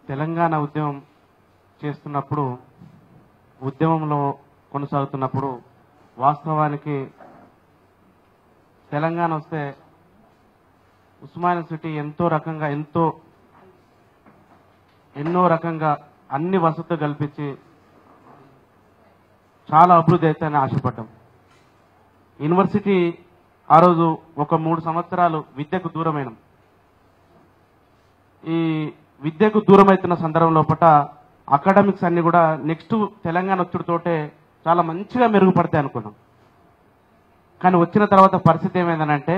తెలంగాణ ఉద్యమం చేస్తున్నప్పుడు ఉద్యమంలో కొనసాగుతున్నప్పుడు వాస్తవానికి తెలంగాణ వస్తే ఉస్మానియా సిటీ ఎంతో రకంగా ఎంతో ఎన్నో రకంగా అన్ని వసతులు కల్పించి చాలా అభివృద్ధి అవుతాయని ఆశపడ్డాం యూనివర్సిటీ ఆ రోజు ఒక మూడు సంవత్సరాలు విద్యకు దూరమైనాం ఈ విద్యకు దూరం అవుతున్న సందర్భం లోపల అకాడమిక్స్ అన్ని కూడా నెక్స్ట్ తెలంగాణ వచ్చుడుతోటే చాలా మంచిగా మెరుగుపడతాయి అనుకున్నాం కానీ వచ్చిన తర్వాత పరిస్థితి ఏమైందనంటే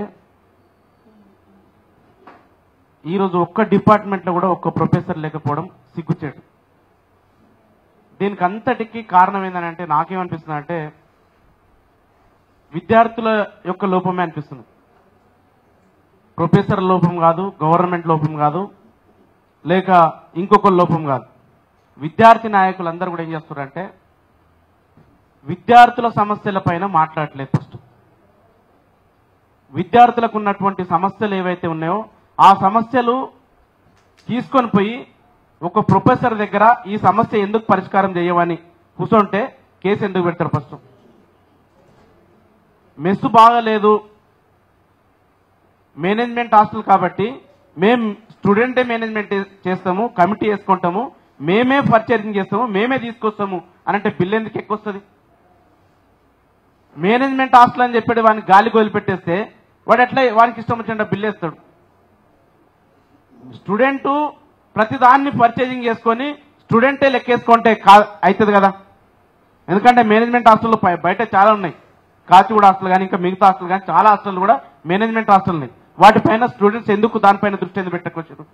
ఈ రోజు ఒక్క డిపార్ట్మెంట్లో కూడా ఒక్క ప్రొఫెసర్ లేకపోవడం సిగ్గుచేటు దీనికి అంతటికి కారణం ఏంటంటే నాకేమనిపిస్తుంది అంటే విద్యార్థుల యొక్క లోపమే అనిపిస్తుంది ప్రొఫెసర్ లోపం కాదు గవర్నమెంట్ లోపం కాదు లేక ఇంకొక లోపం కాదు విద్యార్థి నాయకులందరూ కూడా ఏం చేస్తారంటే విద్యార్థుల సమస్యల పైన మాట్లాడట్లేదు ఫస్ట్ విద్యార్థులకు ఉన్నటువంటి సమస్యలు ఏవైతే ఉన్నాయో ఆ సమస్యలు తీసుకొని పోయి ఒక ప్రొఫెసర్ దగ్గర ఈ సమస్య ఎందుకు పరిష్కారం చేయవని కూర్చుంటే కేసు ఎందుకు పెడతారు ఫస్ట్ మెస్సు బాగాలేదు మేనేజ్మెంట్ హాస్టల్ కాబట్టి మేం స్టూడెంటే మేనేజ్మెంట్ చేస్తాము కమిటీ వేసుకుంటాము మేమే పర్చేరింగ్ చేస్తాము మేమే తీసుకొస్తాము అని అంటే బిల్ ఎందుకు ఎక్కువ వస్తుంది మేనేజ్మెంట్ హాస్టల్ అని చెప్పాడు వాడిని గాలికి వదిలిపెట్టేస్తే వాడు ఎట్లా వానికి ఇష్టం వచ్చిన బిల్ వేస్తాడు స్టూడెంట్ ప్రతి దాన్ని పర్చేజింగ్ చేసుకొని స్టూడెంటే లెక్కేసుకుంటే కా అవుతుంది కదా ఎందుకంటే మేనేజ్మెంట్ హాస్టల్లో పై- బయట చాలా ఉన్నాయి కాచిగూడ హాస్టల్ కానీ ఇంకా మిగతా హాస్టల్ కానీ చాలా హాస్టల్ కూడా మేనేజ్మెంట్ హాస్టల్ ఉన్నాయి వాటిపైన స్టూడెంట్స్ ఎందుకు దానిపైన దృష్టి ఎందుకు పెట్టకొచ్చారు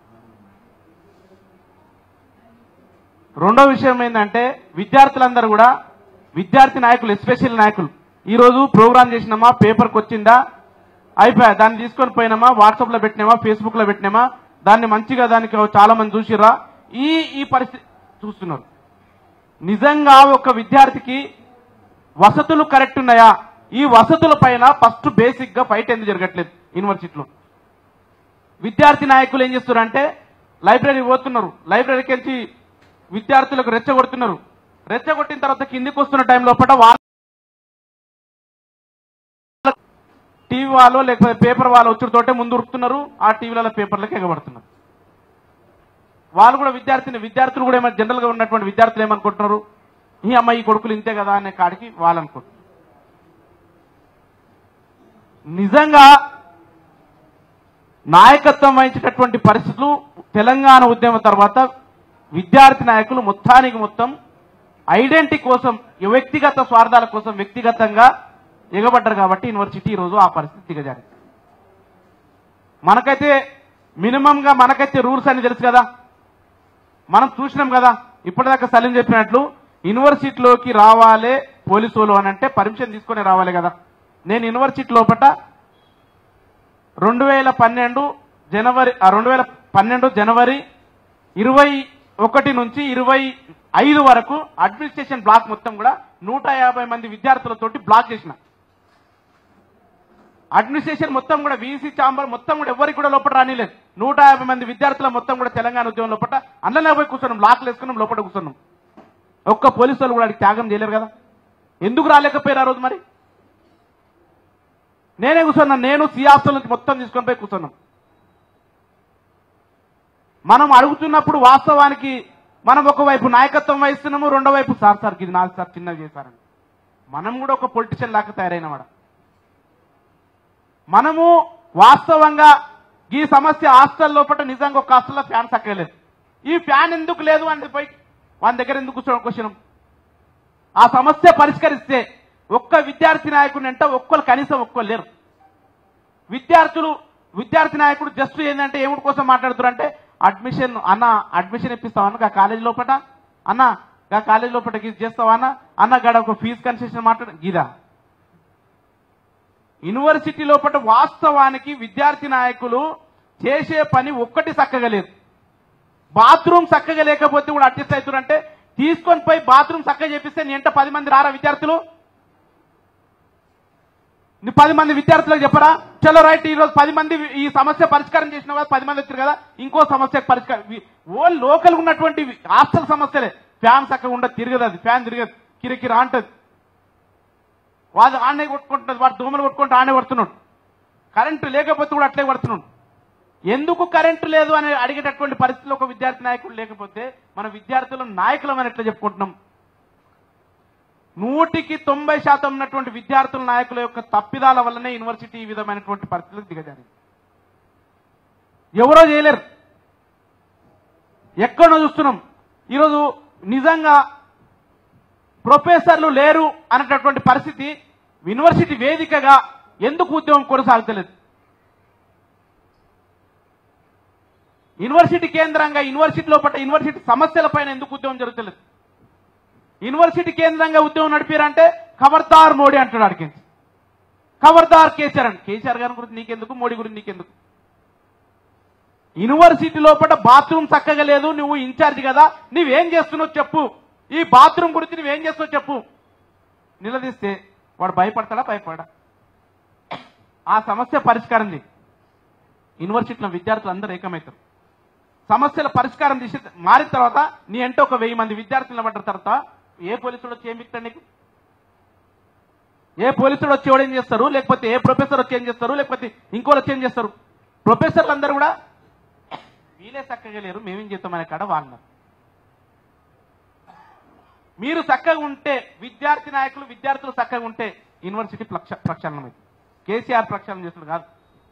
రెండో విషయం ఏంటంటే విద్యార్థులందరూ కూడా విద్యార్థి నాయకులు ఎస్పెషల్ నాయకులు ఈ రోజు ప్రోగ్రామ్ చేసినామా పేపర్కి వచ్చిందా అయిపోయా దాన్ని తీసుకొని పోయినామా వాట్సాప్ లో పెట్టినామా ఫేస్బుక్ లో పెట్టినామా దాన్ని మంచిగా దానికి చాలా మంది చూసిర్రా ఈ ఈ పరిస్థితి చూస్తున్నారు నిజంగా ఒక విద్యార్థికి వసతులు కరెక్ట్ ఉన్నాయా ఈ వసతుల పైన ఫస్ట్ బేసిక్ గా ఫైట్ ఎందుకు జరగట్లేదు యూనివర్సిటీలో విద్యార్థి నాయకులు ఏం చేస్తున్నారంటే లైబ్రరీ పోతున్నారు లైబ్రరీకి వెళ్ళి విద్యార్థులకు రెచ్చగొడుతున్నారు రెచ్చగొట్టిన తర్వాత కిందికి వస్తున్న టైం లోపల వాళ్ళ టీవీ వాళ్ళు లేకపోతే పేపర్ వాళ్ళు వచ్చుడుతోటే ముందు ఉరుకుతున్నారు ఆ టీవీలలో పేపర్లకు ఎగబడుతున్నారు వాళ్ళు కూడా విద్యార్థిని విద్యార్థులు కూడా ఏమైనా జనరల్ గా ఉన్నటువంటి విద్యార్థులు ఏమనుకుంటున్నారు ఈ అమ్మాయి కొడుకులు ఇంతే కదా అనే కాడికి వాళ్ళు అనుకుంటున్నారు నిజంగా నాయకత్వం వహించేటటువంటి పరిస్థితులు తెలంగాణ ఉద్యమం తర్వాత విద్యార్థి నాయకులు మొత్తానికి మొత్తం ఐడెంటిటీ కోసం వ్యక్తిగత స్వార్థాల కోసం వ్యక్తిగతంగా ఎగబడ్డారు కాబట్టి యూనివర్సిటీ ఈరోజు ఆ పరిస్థితి దిగజారింది మనకైతే మినిమం గా మనకైతే రూల్స్ అని తెలుసు కదా మనం చూసినాం కదా ఇప్పటిదాకా సలీం చెప్పినట్లు యూనివర్సిటీలోకి రావాలే పోలీసులు అని అంటే పర్మిషన్ తీసుకొని రావాలి కదా నేను యూనివర్సిటీ లోపట రెండు వేల పన్నెండు జనవరి రెండు వేల పన్నెండు జనవరి ఇరవై ఒకటి నుంచి ఇరవై ఐదు వరకు అడ్మినిస్ట్రేషన్ బ్లాక్ మొత్తం కూడా నూట యాభై మంది విద్యార్థులతోటి బ్లాక్ చేసిన అడ్మినిస్ట్రేషన్ మొత్తం కూడా వీసీ చాంబర్ మొత్తం కూడా ఎవరికి కూడా లోపల రానిలేదు నూట యాభై మంది విద్యార్థుల మొత్తం కూడా తెలంగాణ ఉద్యమం లోపల అందులోనే పోయి కూర్చున్నాం లాక్లు వేసుకున్నాం లోపల కూర్చున్నాం ఒక్క పోలీసు వాళ్ళు కూడా వాడికి త్యాగం చేయలేరు కదా ఎందుకు రాలేకపోయారు ఆ రోజు మరి నేనే కూర్చున్నాను నేను సియాసల నుంచి మొత్తం తీసుకొని పోయి కూర్చున్నాం మనం అడుగుతున్నప్పుడు వాస్తవానికి మనం ఒకవైపు నాయకత్వం వహిస్తున్నాము రెండో వైపు సార్ సార్ ఇది నాలుగు సార్ చిన్నవి చేశారని మనం కూడా ఒక పొలిటిషియన్ లాగా తయారైనవాడ మనము వాస్తవంగా ఈ సమస్య హాస్టల్ లోపల నిజంగా ఒక హాస్టల్లో ఫ్యాన్ సక్కలేదు ఈ ఫ్యాన్ ఎందుకు లేదు అని పోయి వాళ్ళ దగ్గర ఎందుకు కూర్చోవడం క్వశ్చన్ ఆ సమస్య పరిష్కరిస్తే ఒక్క విద్యార్థి నాయకుని అంటే ఒక్కరు కనీసం ఒక్కరు లేరు విద్యార్థులు విద్యార్థి నాయకుడు జస్ట్ ఏంటంటే ఏమిటి కోసం మాట్లాడుతారు అంటే అడ్మిషన్ అన్న అడ్మిషన్ ఇప్పిస్తావా అన్న ఆ కాలేజ్ లోపల అన్న ఆ కాలేజ్ లోపల ఇది చేస్తావా అన్న అన్న గడ ఒక ఫీజు కన్సెషన్ మాట్లాడు గీదా యూనివర్సిటీ లోపల వాస్తవానికి విద్యార్థి నాయకులు చేసే పని ఒక్కటి చక్కగా లేదు బాత్రూమ్ చక్కగా లేకపోతే కూడా అడ్జస్ట్ అవుతారంటే తీసుకొని పోయి బాత్రూమ్ చక్కగా చేపిస్తే నీ ఎంట పది మంది రారా విద్యార్థులు నీ పది మంది విద్యార్థులకు చెప్పరా చలో రైట్ ఈ రోజు పది మంది ఈ సమస్య పరిష్కారం చేసిన కదా పది మంది వచ్చారు కదా ఇంకో సమస్య పరిష్కారం వి- ఓ లోకల్ ఉన్నటువంటి హాస్టల్ సమస్యలే ఫ్యాన్ చక్కగా ఉండదు తిరగదు అది ఫ్యాన్ తిరగదు కిరకిర అంటది వాడు ఆడనే కొట్టుకుంటుంది వాడు దోమలు కొట్టుకుంటూ ఆడనే కొడుతున్నాడు కరెంటు లేకపోతే కూడా అట్లే కొడుతున్నాడు ఎందుకు కరెంటు లేదు అని అడిగేటటువంటి పరిస్థితిలో ఒక విద్యార్థి నాయకుడు లేకపోతే మన విద్యార్థులు నాయకులం అని ఎట్లా చెప్పుకుంటున్నాం నూటికి తొంభై శాతం ఉన్నటువంటి విద్యార్థుల నాయకుల యొక్క తప్పిదాల వల్లనే యూనివర్సిటీ ఈ విధమైనటువంటి పరిస్థితులకు దిగజారింది ఎవరో చేయలేరు ఎక్కడో చూస్తున్నాం ఈరోజు నిజంగా ప్రొఫెసర్లు లేరు అనేటటువంటి పరిస్థితి యూనివర్సిటీ వేదికగా ఎందుకు ఉద్యమం కొనసాగుతలేదు యూనివర్సిటీ కేంద్రంగా యూనివర్సిటీ లోపల యూనివర్సిటీ సమస్యల పైన ఎందుకు ఉద్యమం జరుగుతలేదు యూనివర్సిటీ కేంద్రంగా ఉద్యమం నడిపారంటే ఖబర్దార్ మోడీ అంటాడు అడిగించి ఖబర్దార్ కేసీఆర్ అని కేసీఆర్ గారి గురించి నీకెందుకు మోడీ గురించి నీకెందుకు యూనివర్సిటీ లోపల బాత్రూమ్ చక్కగా లేదు నువ్వు ఇన్ఛార్జ్ కదా నువ్వేం చేస్తున్నావు చెప్పు ఈ బాత్రూమ్ గురించి నువ్వేం చేస్తావు చెప్పు నిలదీస్తే వాడు భయపడతాడా భయపడా ఆ సమస్య పరిష్కారం చేయి యూనివర్సిటీలో విద్యార్థులు అందరూ ఏకమవుతారు సమస్యల పరిష్కారం తీసి మారిన తర్వాత నీ అంటే ఒక వెయ్యి మంది విద్యార్థులు నిలబడ్డ తర్వాత ఏ పోలీసుడు వచ్చి ఏం బిక్తాడు నీకు ఏ పోలీసుడు వచ్చి ఎవడు ఏం చేస్తారు లేకపోతే ఏ ప్రొఫెసర్ వచ్చి ఏం చేస్తారు లేకపోతే ఇంకోరు వచ్చి ఏం చేస్తారు ప్రొఫెసర్లు అందరూ కూడా వీలే చక్కగా లేరు మేమేం చేస్తాం అనే కాడ వాళ్ళన్నారు మీరు చక్కగా ఉంటే విద్యార్థి నాయకులు విద్యార్థులు చక్కగా ఉంటే యూనివర్సిటీ ప్రక్ష ప్రక్షాళనం అవుతుంది కేసీఆర్ ప్రక్షాళన చేస్తుడు కాదు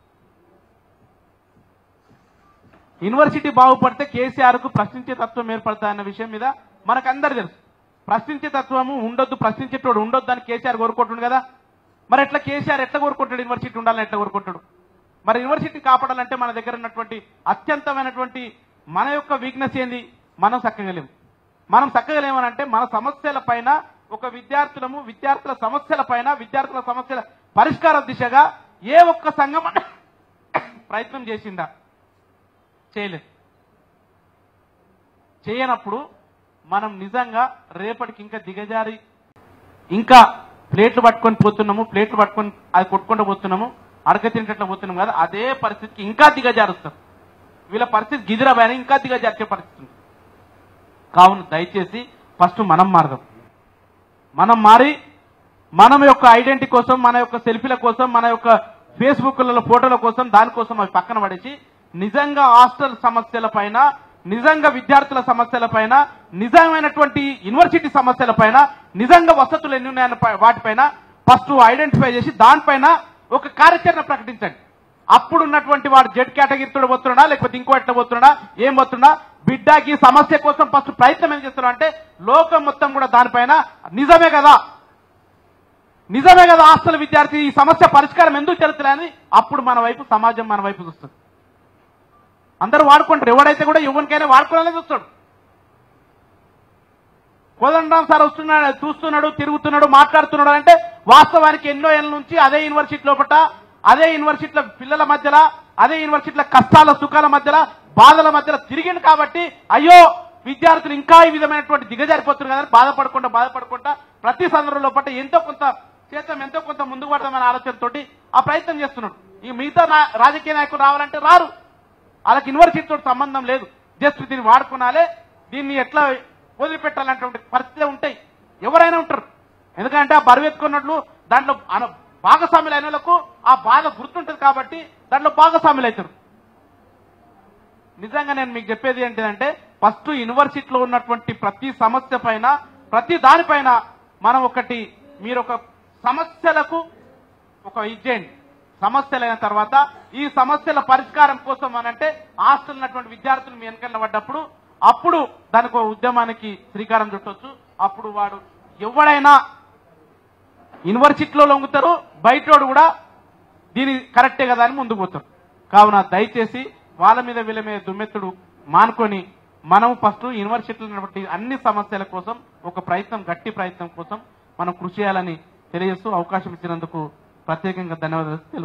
యూనివర్సిటీ బాగుపడితే కేసీఆర్ కు ప్రశ్నించే తత్వం ఏర్పడతా అన్న విషయం మీద మనకందరు తెలుసు ప్రశ్నించే తత్వము ఉండొద్దు ప్రశ్నించేటోడు ఉండొద్దు అని కేసీఆర్ కోరుకుంటుండు కదా మరి ఎట్లా కేసీఆర్ ఎట్లా కోరుకుంటాడు యూనివర్సిటీ ఉండాలని ఎట్లా కోరుకుంటాడు మరి యూనివర్సిటీ కాపాడాలంటే మన దగ్గర ఉన్నటువంటి అత్యంతమైనటువంటి మన యొక్క వీక్నెస్ ఏంది మనం చక్కగలేము మనం చక్కగలేమనంటే మన సమస్యల పైన ఒక విద్యార్థులము విద్యార్థుల సమస్యల పైన విద్యార్థుల సమస్యల పరిష్కార దిశగా ఏ ఒక్క సంఘం ప్రయత్నం చేసిందా చేయలేదు చేయనప్పుడు మనం నిజంగా రేపటికి ఇంకా దిగజారి ఇంకా ప్లేట్లు పట్టుకొని పోతున్నాము ప్లేట్లు పట్టుకొని అది కొట్టుకుంటూ పోతున్నాము అడక తింటట్లు పోతున్నాం కదా అదే పరిస్థితికి ఇంకా దిగజారుస్తాం వీళ్ళ పరిస్థితి గిదిరబాయని ఇంకా దిగజార్చే పరిస్థితి ఉంది. కావున దయచేసి ఫస్ట్ మనం మారదాం మనం మారి మనం యొక్క ఐడెంటిటీ కోసం మన యొక్క సెల్ఫీల కోసం మన యొక్క ఫేస్బుక్లలో ఫోటోల కోసం దానికోసం అవి పక్కన పడేసి నిజంగా హాస్టల్ సమస్యల పైన నిజంగా విద్యార్థుల సమస్యల పైన నిజమైనటువంటి యూనివర్సిటీ సమస్యల పైన నిజంగా వసతులు ఎన్ని ఉన్నాయన్న పై- వాటిపైన ఫస్ట్ ఐడెంటిఫై చేసి దానిపైన ఒక కార్యాచరణ ప్రకటించండి అప్పుడు ఉన్నటువంటి వాడు జెడ్ కేటగిరీతో పోతున్నాడా లేకపోతే ఇంకో ఎట్లా పోతున్నాడా ఏం పోతున్నా బిడ్డకి సమస్య కోసం ఫస్ట్ ప్రయత్నం ఏం చేస్తున్నా అంటే లోకం మొత్తం కూడా దానిపైన నిజమే కదా నిజమే కదా హాస్టల్ విద్యార్థి ఈ సమస్య పరిష్కారం ఎందుకు జరుగుతుందని అప్పుడు మన వైపు సమాజం మన వైపు చూస్తుంది అందరూ వాడుకుంటారు ఎవడైతే కూడా ఎవరికైనా వాడుకోవాలని చూస్తాడు కోదండరాం సార్ వస్తున్నాడు చూస్తున్నాడు తిరుగుతున్నాడు మాట్లాడుతున్నాడు అంటే వాస్తవానికి ఎన్నో ఏళ్ళ నుంచి అదే యూనివర్సిటీ లోపట అదే యూనివర్సిటీల పిల్లల మధ్యలో అదే యూనివర్సిటీల కష్టాల సుఖాల మధ్యలో బాధల మధ్యలో తిరిగిండు కాబట్టి అయ్యో విద్యార్థులు ఇంకా ఈ విధమైనటువంటి దిగజారిపోతున్నారు కదా బాధపడకుండా బాధపడకుండా ప్రతి సందర్భంలో పట్ల ఎంతో కొంత చేద్దాం ఎంతో కొంత ముందుకు పడదామనే ఆలోచనతోటి ఆ ప్రయత్నం చేస్తున్నాడు ఈ మిగతా నా- రాజకీయ నాయకులు రావాలంటే రారు వాళ్ళకి యూనివర్సిటీతో సంబంధం లేదు జస్ట్ దీన్ని వాడుకునాలే దీన్ని ఎట్లా వదిలిపెట్టాలన్నటువంటి పరిస్థితులు ఉంటాయి ఎవరైనా ఉంటారు ఎందుకంటే ఆ బరువు ఎత్తుకున్నట్లు దాంట్లో అన- భాగస్వాములు అయిన వాళ్ళకు ఆ బాధ గుర్తుంటుంది కాబట్టి దాంట్లో భాగస్వాములు అవుతారు నిజంగా నేను మీకు చెప్పేది ఏంటిదంటే ఫస్ట్ యూనివర్సిటీలో ఉన్నటువంటి ప్రతి సమస్య పైన ప్రతి దానిపైన మనం ఒకటి మీరు ఒక సమస్యలకు ఒక ఇచ్చేయండి సమస్యలు అయిన తర్వాత ఈ సమస్యల పరిష్కారం కోసం అనంటే హాస్టల్ ఉన్నటువంటి విద్యార్థులు మీ వెనకాల పడ్డప్పుడు అప్పుడు దానికి ఒక ఉద్యమానికి శ్రీకారం చుట్టొచ్చు అప్పుడు వాడు ఎవడైనా యూనివర్సిటీలో లొంగుతారు బయటోడు కూడా దీని కరెక్టే కదా అని ముందుకు పోతారు కావున దయచేసి వాళ్ళ మీద వీళ్ళ మీద దుమ్మెత్తుడు మానుకొని మనం ఫస్ట్ యూనివర్సిటీలో ఉన్నటువంటి అన్ని సమస్యల కోసం ఒక ప్రయత్నం గట్టి ప్రయత్నం కోసం మనం కృషి చేయాలని తెలియజేస్తూ అవకాశం ఇచ్చినందుకు ప్రత్యేకంగా ధన్యవాదాలు తెలుపు